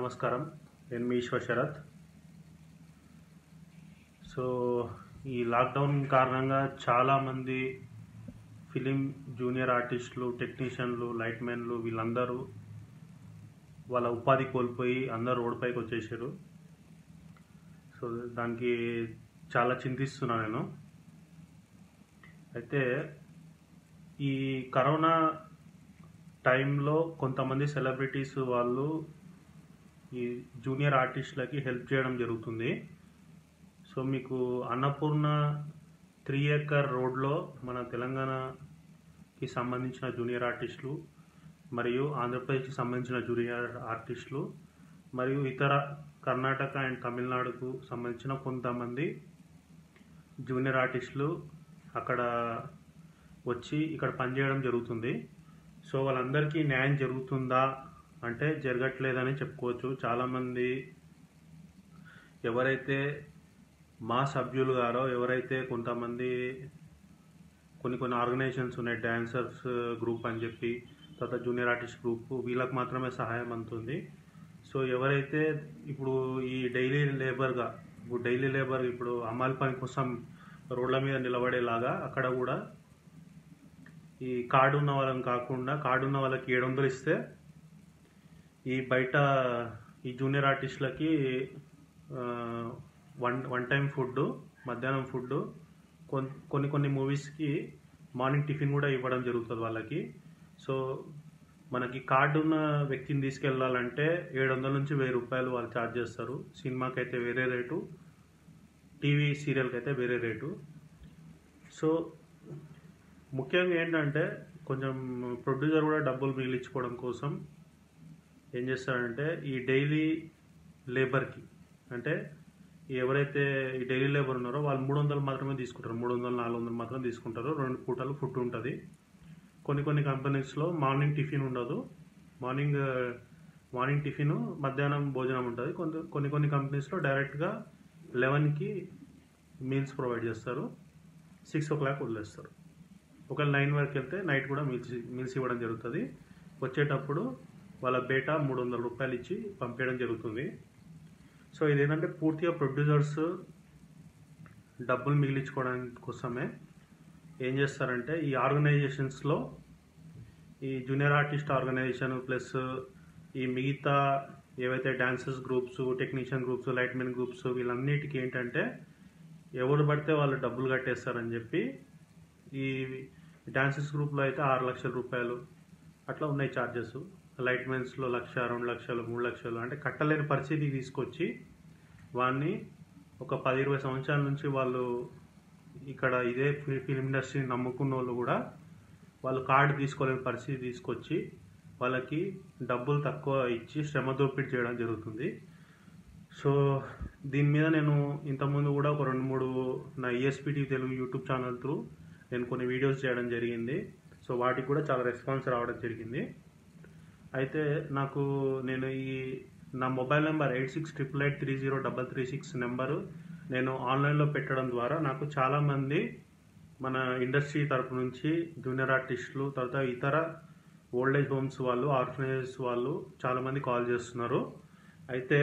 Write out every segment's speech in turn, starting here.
నమస్కారం నేను మీ ఈశ్వర్ శరత్ సో ఈ లాక్డౌన్ కారణంగా చాలామంది ఫిలిం జూనియర్ ఆర్టిస్టులు టెక్నీషియన్లు లైట్మెన్లు వీళ్ళందరూ వాళ్ళ ఉపాధి కోల్పోయి అందరూ రోడ్డుపైకి వచ్చేసారు సో దానికి చాలా చింతిస్తున్నా నేను అయితే ఈ కరోనా టైంలో కొంతమంది సెలబ్రిటీస్ వాళ్ళు ఈ జూనియర్ ఆర్టిస్టులకి హెల్ప్ చేయడం జరుగుతుంది సో మీకు అన్నపూర్ణ త్రీ ఏకర్ రోడ్లో మన తెలంగాణకి సంబంధించిన జూనియర్ ఆర్టిస్టులు మరియు ఆంధ్రప్రదేశ్కి సంబంధించిన జూనియర్ ఆర్టిస్టులు మరియు ఇతర కర్ణాటక అండ్ తమిళనాడుకు సంబంధించిన కొంతమంది జూనియర్ ఆర్టిస్టులు అక్కడ వచ్చి ఇక్కడ పనిచేయడం జరుగుతుంది సో వాళ్ళందరికీ న్యాయం జరుగుతుందా అంటే జరగట్లేదని చెప్పుకోవచ్చు చాలామంది ఎవరైతే మా సభ్యులు గారో ఎవరైతే కొంతమంది కొన్ని కొన్ని ఆర్గనైజేషన్స్ ఉన్నాయి డ్యాన్సర్స్ గ్రూప్ అని చెప్పి తర్వాత జూనియర్ ఆర్టిస్ట్ గ్రూప్ వీళ్ళకి మాత్రమే సహాయం అందుతుంది సో ఎవరైతే ఇప్పుడు ఈ డైలీ లేబర్గా ఇప్పుడు డైలీ లేబర్ ఇప్పుడు అమలు పని కోసం రోడ్ల మీద నిలబడేలాగా అక్కడ కూడా ఈ కార్డు ఉన్న వాళ్ళని కాకుండా కార్డు ఉన్న వాళ్ళకి ఏడు వందలు ఇస్తే ఈ బయట ఈ జూనియర్ ఆర్టిస్టులకి ఆ, వన్ వన్ టైం ఫుడ్ మధ్యాహ్నం ఫుడ్ కొన్ని కొన్ని మూవీస్కి మార్నింగ్ టిఫిన్ కూడా ఇవ్వడం జరుగుతుంది వాళ్ళకి సో మనకి కార్డు ఉన్న వ్యక్తిని తీసుకెళ్ళాలంటే ఏడు వందల నుంచి వెయ్యి రూపాయలు వాళ్ళు ఛార్జ్ చేస్తారు సినిమాకి అయితే వేరే రేటు టీవీ సీరియల్కి అయితే వేరే రేటు సో ముఖ్యంగా ఏంటంటే కొంచెం ప్రొడ్యూసర్ కూడా డబ్బులు మిగిలించుకోవడం కోసం ఏం చేస్తాడంటే ఈ డైలీ లేబర్కి అంటే ఎవరైతే ఈ డైలీ లేబర్ ఉన్నారో వాళ్ళు మూడు వందలు మాత్రమే తీసుకుంటారు మూడు వందలు నాలుగు వందలు మాత్రం తీసుకుంటారు రెండు పూటలు ఫుడ్ ఉంటుంది కొన్ని కొన్ని కంపెనీస్లో మార్నింగ్ టిఫిన్ ఉండదు మార్నింగ్ మార్నింగ్ టిఫిన్ మధ్యాహ్నం భోజనం ఉంటుంది కొన్ని కొన్ని కొన్ని కంపెనీస్లో డైరెక్ట్గా లెవెన్కి మీల్స్ ప్రొవైడ్ చేస్తారు సిక్స్ ఓ క్లాక్ వదిలేస్తారు ఒకవేళ నైన్ వరకు వెళ్తే నైట్ కూడా మీల్స్ మీల్స్ ఇవ్వడం జరుగుతుంది వచ్చేటప్పుడు వాళ్ళ బేటా మూడు వందల రూపాయలు ఇచ్చి పంపించడం జరుగుతుంది సో ఇదేంటంటే పూర్తిగా ప్రొడ్యూసర్స్ డబ్బులు మిగిలించుకోవడానికి కోసమే ఏం చేస్తారంటే ఈ ఆర్గనైజేషన్స్లో ఈ జూనియర్ ఆర్టిస్ట్ ఆర్గనైజేషన్ ప్లస్ ఈ మిగతా ఏవైతే dancers groups technician groups lightmen groups వీళ్ళన్నిటికీ ఏంటంటే ఎవరు పడితే వాళ్ళు డబ్బులు కట్టేస్తారని చెప్పి ఈ డాన్సర్స్ గ్రూప్లో అయితే ఆరు లక్షల రూపాయలు అట్లా ఉన్నాయి ఛార్జెస్ లైట్మెన్స్లో లక్ష రెండు లక్షలు మూడు లక్షలు అంటే కట్టలేని పరిస్థితి తీసుకొచ్చి వాడిని ఒక పది ఇరవై సంవత్సరాల నుంచి వాళ్ళు ఇక్కడ ఇదే ఫి- ఫిల్మ్ ఇండస్ట్రీని నమ్ముకున్న వాళ్ళు కూడా వాళ్ళు కార్డు తీసుకోలేని పరిస్థితి తీసుకొచ్చి వాళ్ళకి డబ్బులు తక్కువ ఇచ్చి శ్రమ దోపిడీ చేయడం జరుగుతుంది సో దీని మీద నేను ఇంతకుముందు కూడా ఒక రెండు మూడు నా ESPT Telugu YouTube channel through నేను కొన్ని వీడియోస్ చేయడం జరిగింది సో వాటికి కూడా చాలా రెస్పాన్స్ రావడం జరిగింది అయితే నాకు నేను ఈ నా mobile number eight six triple eight three zero double three six number నేను ఆన్లైన్లో పెట్టడం ద్వారా నాకు చాలామంది మన ఇండస్ట్రీ తరపు నుంచి జూనియర్ ఆర్టిస్టులు తర్వాత ఇతర ఓల్డ్ ఏజ్ హోమ్స్ వాళ్ళు ఆర్ఫనేజెస్ వాళ్ళు చాలామంది కాల్ చేస్తున్నారు అయితే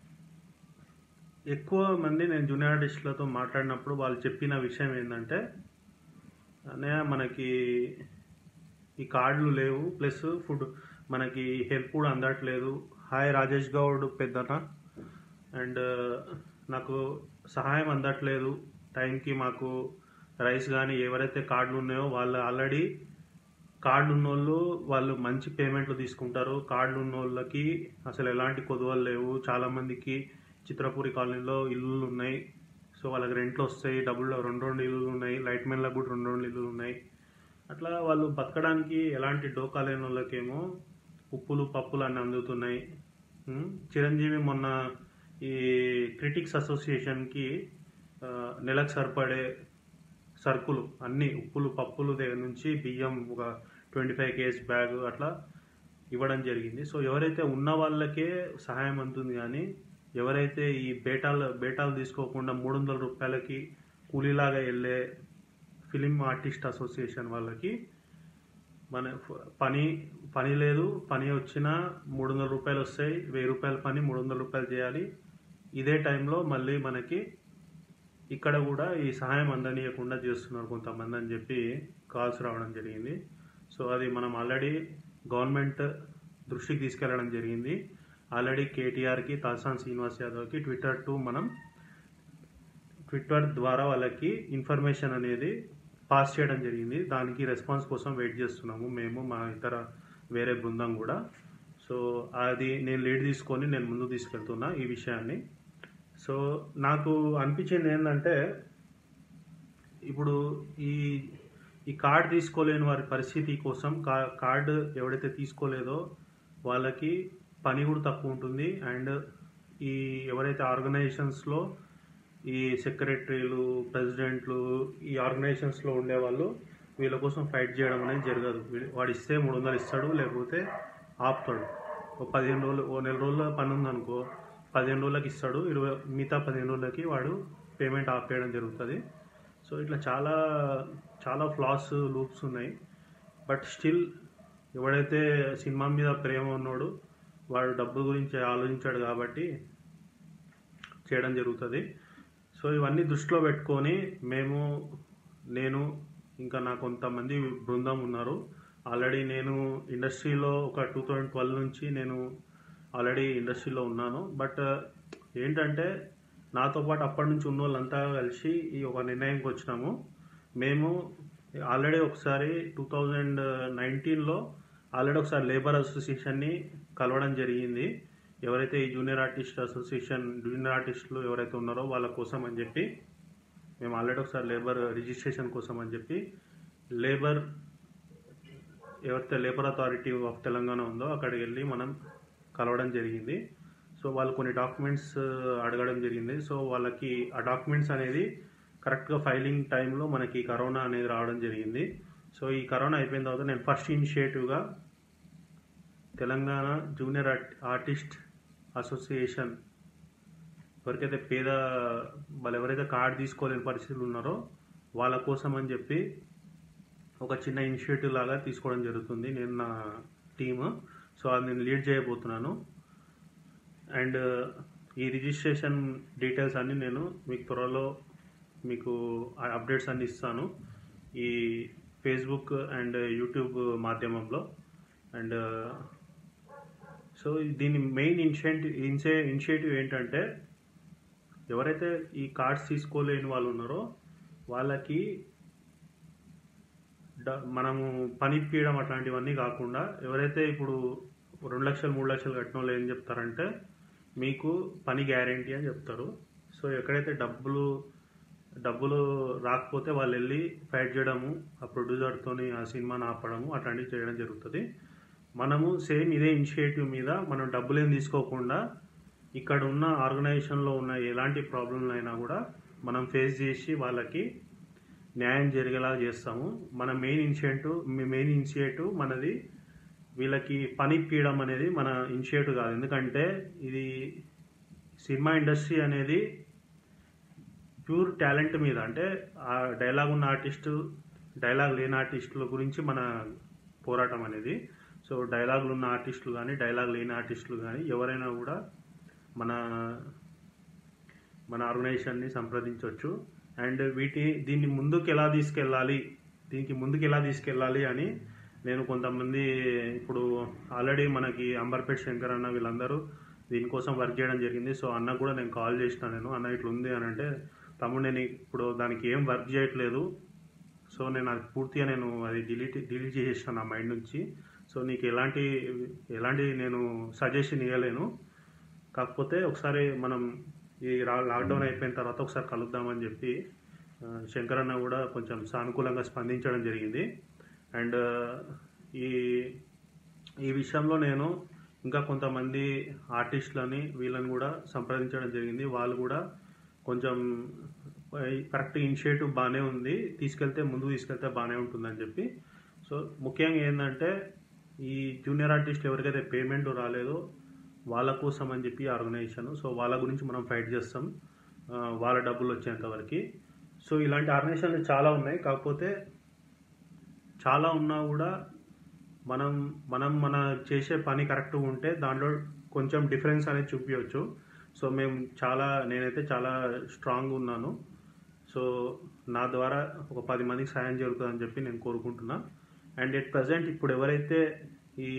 ఎక్కువ మంది నేను జూనియర్ ఆర్టిస్టులతో మాట్లాడినప్పుడు వాళ్ళు చెప్పిన విషయం ఏంటంటే అన్నయ్య మనకి ఈ కార్డులు లేవు ప్లస్ ఫుడ్ మనకి హెల్ప్ కూడా అందట్లేదు హాయ్ రాజేష్ గౌడ్ పెద్దన అండ్ నాకు సహాయం అందట్లేదు టైంకి మాకు రైస్ కానీ ఎవరైతే కార్డులు ఉన్నాయో వాళ్ళు ఆల్రెడీ కార్డులు ఉన్నోళ్ళు వాళ్ళు మంచి పేమెంట్లు తీసుకుంటారు కార్డులు ఉన్న వాళ్ళకి అసలు ఎలాంటి కొదువలు లేవు చాలామందికి చిత్రపూరి కాలనీలో ఇల్లులు ఉన్నాయి సో వాళ్ళకి రెంట్లు వస్తాయి డబ్బులు రెండు రెండు ఇల్లులు ఉన్నాయి లైట్ మెన్లకు కూడా రెండు రెండు ఇల్లులు ఉన్నాయి అట్లా వాళ్ళు బతకడానికి ఎలాంటి డోకా లేని వాళ్ళకేమో ఉప్పులు పప్పులు అన్నీ అందుతున్నాయి ఉమ్, చిరంజీవి మొన్న ఈ క్రిటిక్స్ అసోసియేషన్కి ఆ, నెలకు సరిపడే సరుకులు అన్ని ఉప్పులు పప్పులు దగ్గర నుంచి బియ్యం ఒక ట్వంటీ ఫైవ్ కేజీ బ్యాగ్ అట్లా ఇవ్వడం జరిగింది సో ఎవరైతే ఉన్న వాళ్ళకే సహాయం అందుతుంది కానీ ఎవరైతే ఈ బేటాలు బేటాలు తీసుకోకుండా మూడు వందల రూపాయలకి కూలీలాగా వెళ్ళే ఫిలిం ఆర్టిస్ట్ అసోసియేషన్ వాళ్ళకి మన ఫ- పని పని లేదు పని వచ్చినా మూడు వందల రూపాయలు వస్తాయి వెయ్యి రూపాయల పని మూడు వందల రూపాయలు చేయాలి ఇదే టైంలో మళ్ళీ మనకి ఇక్కడ కూడా ఈ సహాయం అందనీయకుండా చేస్తున్నారు కొంతమంది అని చెప్పి కాల్స్ రావడం జరిగింది సో అది మనం ఆల్రెడీ గవర్నమెంట్ దృష్టికి తీసుకెళ్లడం జరిగింది ఆల్రెడీ కేటీఆర్కి తలసాన్ శ్రీనివాస్ యాదవ్కి ట్విట్టర్ టు మనం ట్విట్టర్ ద్వారా వాళ్ళకి ఇన్ఫర్మేషన్ అనేది పాస్ చేయడం జరిగింది దానికి రెస్పాన్స్ కోసం వెయిట్ చేస్తున్నాము మేము మా ఇతర వేరే బృందం కూడా సో అది నేను లీడ్ తీసుకొని నేను ముందు తీసుకెళ్తున్నా ఈ విషయాన్ని సో నాకు అనిపించింది ఏంటంటే ఇప్పుడు ఈ ఈ కార్డ్ తీసుకోలేని వారి పరిస్థితి కోసం కా కార్డు ఎవడైతే తీసుకోలేదో వాళ్ళకి పని కూడా తక్కువ ఉంటుంది అండ్ ఈ ఎవరైతే ఆర్గనైజేషన్స్లో ఈ సెక్రటరీలు ప్రెసిడెంట్లు ఈ ఆర్గనైజేషన్స్లో ఉండేవాళ్ళు వీళ్ళ కోసం ఫైట్ చేయడం అనేది జరగదు వీ- వాడు ఇస్తే మూడు వందలు ఇస్తాడు లేకపోతే ఆపుతాడు ఒక పదిహేను రోజులు ఓ నెల రోజుల పని ఉందనుకో పదిహేను రోజులకి ఇస్తాడు ఇరవై మిగతా పదిహేను రోజులకి వాడు పేమెంట్ ఆపేయడం జరుగుతుంది సో ఇట్లా చాలా చాలా ఫ్లాస్ లూప్స్ ఉన్నాయి బట్ స్టిల్ ఎవడైతే సినిమా మీద ప్రేమ ఉన్నాడు వాడు డబ్బు గురించి ఆలోచించాడు కాబట్టి చేయడం జరుగుతుంది సో ఇవన్నీ దృష్టిలో పెట్టుకొని మేము నేను ఇంకా నా కొంతమంది బృందం ఉన్నారు ఆల్రెడీ నేను ఇండస్ట్రీలో ఒక టూ థౌజండ్ ట్వెల్వ్ నుంచి నేను ఆల్రెడీ ఇండస్ట్రీలో ఉన్నాను బట్ ఏంటంటే నాతో పాటు అప్పటి నుంచి ఉన్న వాళ్ళంతా కలిసి ఈ ఒక నిర్ణయంకి వచ్చినాము మేము ఆల్రెడీ ఒకసారి టూ థౌజండ్ నైన్టీన్లో ఆల్రెడీ ఒకసారి లేబర్ అసోసియేషన్ని కలవడం జరిగింది ఎవరైతే ఈ జూనియర్ ఆర్టిస్ట్ అసోసియేషన్ జూనియర్ ఆర్టిస్టులు ఎవరైతే ఉన్నారో వాళ్ళ కోసం అని చెప్పి మేము ఆల్రెడీ ఒకసారి లేబర్ రిజిస్ట్రేషన్ కోసం అని చెప్పి లేబర్ ఎవరైతే లేబర్ అథారిటీ ఆఫ్ తెలంగాణ ఉందో అక్కడికి వెళ్ళి మనం కలవడం జరిగింది సో వాళ్ళు కొన్ని డాక్యుమెంట్స్ అడగడం జరిగింది సో వాళ్ళకి ఆ డాక్యుమెంట్స్ అనేది కరెక్ట్గా ఫైలింగ్ టైంలో మనకి కరోనా అనేది రావడం జరిగింది సో ఈ కరోనా అయిపోయిన తర్వాత నేను ఫస్ట్ ఇనిషియేటివ్గా Telangana junior art artist association ఎవరికైతే పేద వాళ్ళు ఎవరైతే కార్డు తీసుకోలేని పరిస్థితులు ఉన్నారో వాళ్ళ కోసం అని చెప్పి ఒక చిన్న ఇనిషియేటివ్ లాగా తీసుకోవడం జరుగుతుంది నేను నా టీమ్ సో అది నేను లీడ్ చేయబోతున్నాను అండ్ ఈ రిజిస్ట్రేషన్ డీటెయిల్స్ అన్నీ నేను మీకు త్వరలో మీకు ఆ అప్డేట్స్ అన్ని ఇస్తాను ఈ ఫేస్బుక్ అండ్ యూట్యూబ్ మాధ్యమంలో అండ్ సో దీని మెయిన్ ఇనిషియేటివ్ ఇన్సే ఇనిషియేటివ్ ఏంటంటే ఎవరైతే ఈ కార్డ్స్ తీసుకోలేని వాళ్ళు ఉన్నారో వాళ్ళకి డ- మనము పని ఇప్పించడం అట్లాంటివన్నీ కాకుండా ఎవరైతే ఇప్పుడు రెండు లక్షలు మూడు లక్షలు కట్టిన వాళ్ళు ఏం చెప్తారంటే మీకు పని గ్యారంటీ అని చెప్తారు సో ఎక్కడైతే డబ్బులు డబ్బులు రాకపోతే వాళ్ళు వెళ్ళి ఫైట్ చేయడము ఆ ప్రొడ్యూసర్తోని ఆ సినిమాని ఆపడము అట్లాంటివి చేయడం జరుగుతుంది మనము సేమ్ ఇదే ఇనిషియేటివ్ మీద మనం డబ్బులు ఏం తీసుకోకుండా ఇక్కడ ఉన్న ఆర్గనైజేషన్లో ఉన్న ఎలాంటి ప్రాబ్లంలు అయినా కూడా మనం ఫేస్ చేసి వాళ్ళకి న్యాయం జరిగేలా చేస్తాము మన మెయిన్ ఇనిషియేటివ్ మెయిన్ ఇనిషియేటివ్ మనది వీళ్ళకి పని ఇప్పించడం అనేది మన ఇనిషియేటివ్ కాదు ఎందుకంటే ఇది సినిమా ఇండస్ట్రీ అనేది ప్యూర్ టాలెంట్ మీద అంటే ఆ డైలాగ్ ఉన్న ఆర్టిస్టు డైలాగ్ లేని ఆర్టిస్టుల గురించి మన పోరాటం అనేది సో డైలాగులు ఉన్న ఆర్టిస్టులు కానీ డైలాగ్ లేని ఆర్టిస్టులు కానీ ఎవరైనా కూడా మన మన ఆర్గనైజేషన్ని సంప్రదించవచ్చు అండ్ వీటి దీన్ని ముందుకు ఎలా తీసుకెళ్ళాలి దీనికి ముందుకు ఎలా తీసుకెళ్ళాలి అని నేను కొంతమంది ఇప్పుడు ఆల్రెడీ మనకి అంబర్పేట్ శంకర్ అన్న వీళ్ళందరూ దీనికోసం వర్క్ చేయడం జరిగింది సో అన్న కూడా నేను కాల్ చేసిన నేను అన్న ఇట్లా ఉంది అని అంటే తమ్ముడు నేను ఇప్పుడు దానికి ఏం వర్క్ చేయట్లేదు సో నేను అది పూర్తిగా నేను అది డిలీట్ డిలీట్ చేసేసాను నా మైండ్ నుంచి సో నీకు ఎలాంటి ఎలాంటి నేను సజెషన్ ఇవ్వలేను కాకపోతే ఒకసారి మనం ఈ రా- లాక్డౌన్ అయిపోయిన తర్వాత ఒకసారి కలుద్దామని చెప్పి ఆ, శంకర్ అన్న కూడా కొంచెం సానుకూలంగా స్పందించడం జరిగింది అండ్ ఈ ఈ విషయంలో నేను ఇంకా కొంతమంది ఆర్టిస్టులని వీళ్ళని కూడా సంప్రదించడం జరిగింది వాళ్ళు కూడా కొంచెం కరెక్ట్ ఇనిషియేటివ్ బాగానే ఉంది తీసుకెళ్తే ముందు తీసుకెళ్తే బాగానే ఉంటుందని చెప్పి సో ముఖ్యంగా ఏంటంటే ఈ జూనియర్ ఆర్టిస్ట్ ఎవరికైతే పేమెంట్ రాలేదో వాళ్ళ కోసం అని చెప్పి ఆర్గనైజేషన్ సో వాళ్ళ గురించి మనం ఫైట్ చేస్తాం ఆ, వాళ్ళ డబ్బులు వచ్చేంత వరకు సో ఇలాంటి ఆర్గనైజేషన్లు చాలా ఉన్నాయి కాకపోతే చాలా ఉన్నా కూడా మనం మనం మన చేసే పని కరెక్ట్గా ఉంటే దాంట్లో కొంచెం డిఫరెన్స్ అనేది చూపించవచ్చు సో మేము చాలా నేనైతే చాలా స్ట్రాంగ్ ఉన్నాను సో నా ద్వారా ఒక పది మందికి సాయం జరుగుతుందని చెప్పి నేను కోరుకుంటున్నా అండ్ ఎట్ ప్రజెంట్ ఇప్పుడు ఎవరైతే ఈ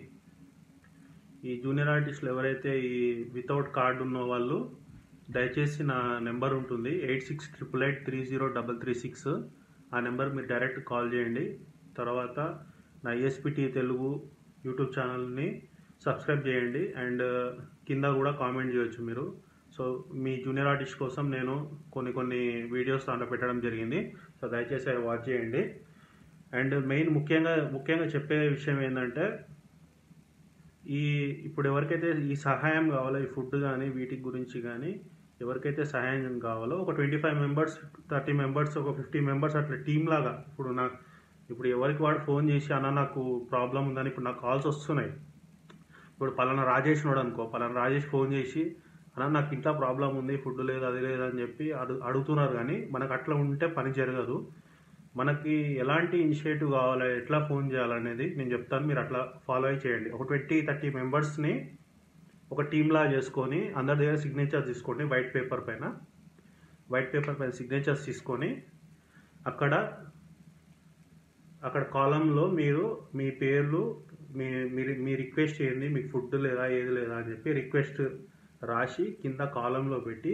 ఈ జూనియర్ ఆర్టిస్టులు ఎవరైతే ఈ వితౌట్ కార్డు ఉన్న వాళ్ళు దయచేసి నా నెంబర్ ఉంటుంది eight six triple eight three zero double three six ఆ నెంబర్ మీరు డైరెక్ట్ కాల్ చేయండి తర్వాత నా ఈఎస్పిటి తెలుగు యూట్యూబ్ ఛానల్ని సబ్స్క్రైబ్ చేయండి అండ్ కింద కూడా కామెంట్ చేయొచ్చు మీరు సో మీ జూనియర్ ఆర్టిస్ట్ కోసం నేను కొన్ని కొన్ని వీడియోస్ దాంట్లో పెట్టడం జరిగింది సో దయచేసి అవి వాచ్ చేయండి అండ్ మెయిన్ ముఖ్యంగా ముఖ్యంగా చెప్పే విషయం ఏంటంటే ఈ ఇప్పుడు ఎవరికైతే ఈ సహాయం కావాలో ఈ ఫుడ్ కానీ వీటి గురించి కానీ ఎవరికైతే సహాయం కావాలో ఒక twenty five members thirty members ఒక ఫిఫ్టీ మెంబర్స్ అట్లా టీమ్ లాగా ఇప్పుడు నా ఇప్పుడు ఎవరికి వాడు ఫోన్ చేసి అన్న నాకు ప్రాబ్లం ఉందని ఇప్పుడు నాకు కాల్స్ వస్తున్నాయి ఇప్పుడు పలానా రాజేష్ ఉన్నాడు అనుకో పలానా రాజేష్ ఫోన్ చేసి అన్న నాకు ఇంట్లో ప్రాబ్లం ఉంది ఫుడ్ లేదు అది లేదు అని చెప్పి అడు అడుగుతున్నారు కానీ మనకు అట్లా ఉంటే పని జరగదు మనకి ఎలాంటి ఇనిషియేటివ్ కావాలి ఎట్లా ఫోన్ చేయాలనేది నేను చెప్తాను మీరు అట్లా ఫాలో అయి చేయండి ఒక ట్వంటీ థర్టీ మెంబర్స్ని ఒక టీమ్లా చేసుకొని అందరి దగ్గర సిగ్నేచర్స్ తీసుకోండి వైట్ పేపర్ పైన వైట్ పేపర్ పైన సిగ్నేచర్స్ తీసుకొని అక్కడ అక్కడ కాలంలో మీరు మీ పేర్లు మీ మీరు మీ రిక్వెస్ట్ చేయండి మీకు ఫుడ్ లేదా ఏది లేదా అని చెప్పి రిక్వెస్ట్ రాసి కింద కాలంలో పెట్టి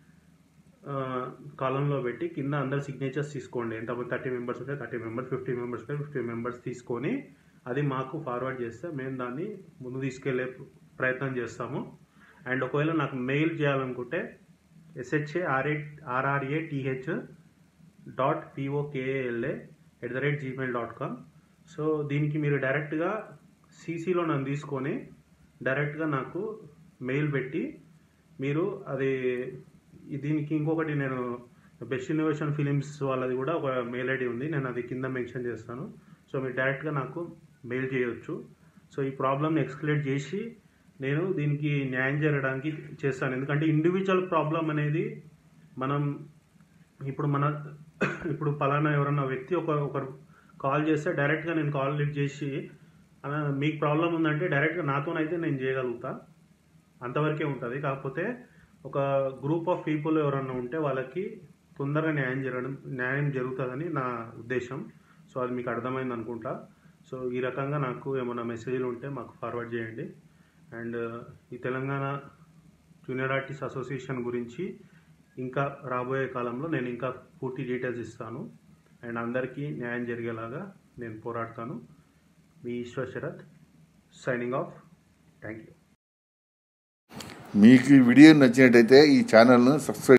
కాలంలో పెట్టి కింద అందరు సిగ్నేచర్స్ తీసుకోండి ఎంతమంది థర్టీ మెంబర్స్ ఉంటే థర్టీ మెంబర్స్ ఫిఫ్టీ మెంబర్స్ ఉంటే ఫిఫ్టీ మెంబర్స్ తీసుకొని అది మాకు ఫార్వర్డ్ చేస్తే మేము దాన్ని ముందు తీసుకెళ్లే ప్రయత్నం చేస్తాము అండ్ ఒకవేళ నాకు మెయిల్ చేయాలనుకుంటే S H A R A R R A T H dot P O K A L A at the rate Gmail dot com so దీనికి మీరు డైరెక్ట్గా సీసీలో నన్ను తీసుకొని డైరెక్ట్గా నాకు మెయిల్ పెట్టి మీరు అది దీనికి ఇంకొకటి నేను బెస్ట్ ఇన్నోవేషన్ ఫిలిమ్స్ వాళ్ళది కూడా ఒక మెయిల్ ఐడి ఉంది నేను అది కింద మెన్షన్ చేస్తాను సో మీరు డైరెక్ట్గా నాకు మెయిల్ చేయొచ్చు సో ఈ ప్రాబ్లమ్ని ఎక్స్క్లేట్ చేసి నేను దీనికి న్యాయం జరగడానికి చేస్తాను ఎందుకంటే ఇండివిజువల్ ప్రాబ్లం అనేది మనం ఇప్పుడు మన ఇప్పుడు పలానా ఎవరన్నా వ్యక్తి ఒక ఒకరు కాల్ చేస్తే డైరెక్ట్గా నేను కాల్ లిఫ్ట్ చేసి "అన్న, మీకు ప్రాబ్లం ఉందంటే డైరెక్ట్గా నాతోనైతే నేను చేయగలుగుతా అంతవరకే ఉంటుంది కాకపోతే ఒక గ్రూప్ ఆఫ్ పీపుల్ ఎవరన్నా ఉంటే వాళ్ళకి తొందరగా న్యాయం జరగడం న్యాయం జరుగుతుందని నా ఉద్దేశం సో అది మీకు అర్థమైంది అనుకుంటా సో ఈ రకంగా నాకు ఏమైనా మెసేజ్లు ఉంటే మాకు ఫార్వర్డ్ చేయండి అండ్ ఈ తెలంగాణ జూనియర్ ఆర్టిస్ట్ అసోసియేషన్ గురించి ఇంకా రాబోయే కాలంలో నేను ఇంకా పూర్తి డీటెయిల్స్ ఇస్తాను అండ్ అందరికీ న్యాయం జరిగేలాగా నేను పోరాడతాను మీ Eshwar Sharath signing off thank you మీకు ఈ వీడియో నచ్చినట్టయితే ఈ ఛానల్ను సబ్స్క్రైబ్